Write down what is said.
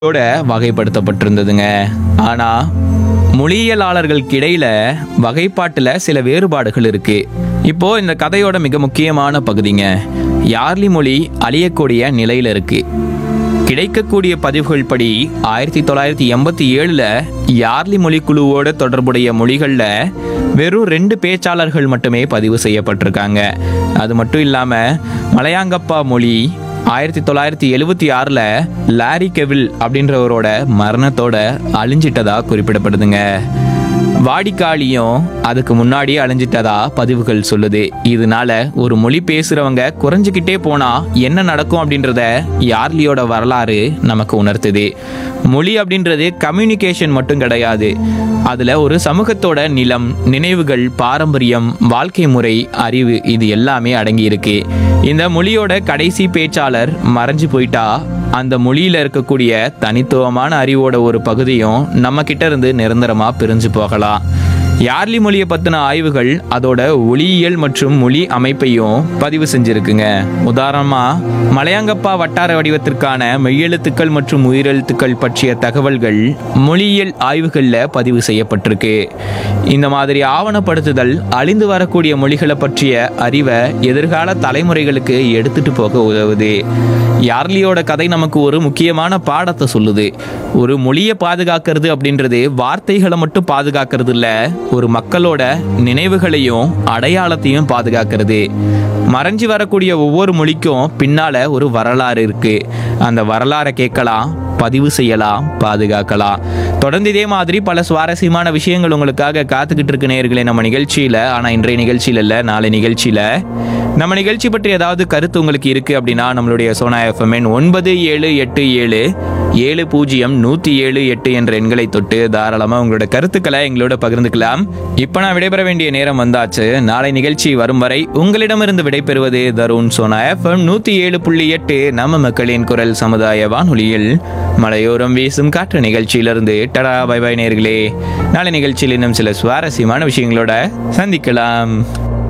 ோட வகைப்படுத்தப்பட்டிருந்ததுங்க ஆனா மொழியியலாளர்களுக்கு இடையில வகைப்பாட்டுல சில வேறுபாடுகள் இருக்கு இப்போ இந்த கதையோட மிக முக்கியமான பகுதிங்க யார்லி மொழி அழியக்கூடிய நிலையில இருக்கு கிடைக்கக்கூடிய பதிவுகள் படி ஆயிரத்தி தொள்ளாயிரத்தி எண்பத்தி ஏழுல யார்லி மொழி குழுவோட தொடர்புடைய மொழிகள்ல வெறும் ரெண்டு பேச்சாளர்கள் மட்டுமே பதிவு செய்யப்பட்டிருக்காங்க அது மட்டும் இல்லாம மலையாங்கப்பா மொழி ஆயிரத்தி தொள்ளாயிரத்தி எழுவத்தி ஆறில் லாரி கெவில் அப்படின்றவரோட மரணத்தோட அழிஞ்சிட்டதா குறிப்பிடப்படுதுங்க வாடிக்காலியும் அதுக்கு முன்னாடியே அழிஞ்சிட்டதா பதிவுகள் சொல்லுது இதனால ஒரு மொழி பேசுறவங்க குறைஞ்சிக்கிட்டே போனா என்ன நடக்கும் அப்படின்றத யார்லியோட வரலாறு நமக்கு உணர்த்துது மொழி அப்படின்றது கம்யூனிகேஷன் மட்டும் கிடையாது அதுல ஒரு சமூகத்தோட நிலம் நினைவுகள் பாரம்பரியம் வாழ்க்கை முறை அறிவு இது எல்லாமே அடங்கி இருக்கு இந்த மொழியோட கடைசி பேச்சாளர் மறைஞ்சு போயிட்டா அந்த மொழியில இருக்கக்கூடிய தனித்துவமான அறிவோட ஒரு பகுதியும் நம்ம கிட்ட இருந்து நிரந்தரமா பிரிஞ்சு போகலாம் யார்லி மொழியை பத்தின ஆய்வுகள் அதோட ஒளியியல் மற்றும் மொழி அமைப்பையும் பதிவு செஞ்சிருக்குங்க உதாரணமா மலையாங்கப்பா வட்டார வடிவத்திற்கான மெய்யெழுத்துக்கள் மற்றும் உயிரெழுத்துக்கள் பற்றிய தகவல்கள் மொழியியல் ஆய்வுகளில் பதிவு செய்யப்பட்டிருக்கு இந்த மாதிரி ஆவணப்படுத்துதல் அழிந்து வரக்கூடிய மொழிகளை பற்றிய அறிவை எதிர்கால தலைமுறைகளுக்கு எடுத்துட்டு போக உதவுது யார்லியோட கதை நமக்கு ஒரு முக்கியமான பாடத்தை சொல்லுது ஒரு மொழியை பாதுகாக்கிறது அப்படின்றது வார்த்தைகளை மட்டும் பாதுகாக்கிறது இல்ல ஒரு மக்களோட நினைவுகளையும் அடையாளத்தையும் பாதுகாக்கிறது மறைஞ்சு வரக்கூடிய ஒவ்வொரு மொழிக்கும் பின்னால ஒரு வரலாறு இருக்கு அந்த வரலாறை கேட்கலாம் பதிவு செய்யலாம் பாதுகாக்கலாம் தொடர்ந்து இதே மாதிரி பல சுவாரஸ்யமான விஷயங்கள் உங்களுக்காக காத்துக்கிட்டு இருக்கு நேயர்களே நம்ம நிகழ்ச்சியில ஆனா இன்றைய நிகழ்ச்சியில இல்ல நாளை நிகழ்ச்சியில நம்ம நிகழ்ச்சி பற்றி ஏதாவது கருத்து உங்களுக்கு இருக்கு அப்படின்னா நம்மளுடைய சோனா எஃப்எம்என் ஒன்பது ஏழு எட்டு ஏழு ஏழு பூஜ்ஜியம் நூற்றி ஏழு எட்டு என்ற எண்களை தொட்டு தாராளமாக உங்களோட கருத்துக்களை எங்களோட பகிர்ந்துக்கலாம் இப்போ நான் விடைபெற வேண்டிய நேரம் வந்தாச்சு நாளை நிகழ்ச்சி வரும் வரை உங்களிடமிருந்து விடைபெறுவது தருண் சோனா எஃப்எம் நூற்றி ஏழு புள்ளி எட்டு நம்ம மக்களின் குரல் சமுதாய வானொலியில் மலையோரம் வீசும் காற்று நிகழ்ச்சியிலிருந்து டடா பை பை நேர்களே நாளை நிகழ்ச்சியில் இன்னும் சில சுவாரஸ்யமான விஷயங்களோட சந்திக்கலாம்